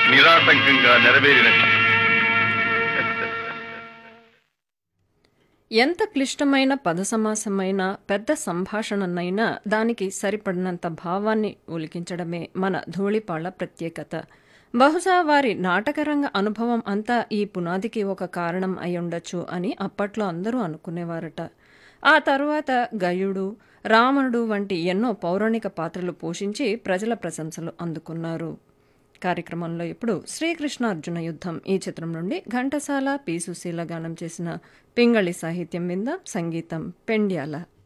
నిరాటంకంగా నెరవేరినది ఎంత క్లిష్టమైన పద సమాసమైన పెద్ద సంభాషణనైనా దానికి సరిపడినంత భావాన్ని ఉలికించడమే మన ధూళిపాళ్ల ప్రత్యేకత బహుశా వారి నాటకరంగ అనుభవం అంతా ఈ పునాదికి ఒక కారణం అయి ఉండొచ్చు అని అప్పట్లో అందరూ అనుకునేవారట ఆ తరువాత గయుడు రావణుడు వంటి ఎన్నో పౌరాణిక పాత్రలు పోషించి ప్రజల ప్రశంసలు అందుకున్నారు కార్యక్రమంలో ఇప్పుడు శ్రీకృష్ణ అర్జున యుద్ధం ఈ చిత్రం నుండి ఘంటసాల పి సుశీల గానం చేసిన పింగళి సాహిత్యం మీద సంగీతం పెండ్యాల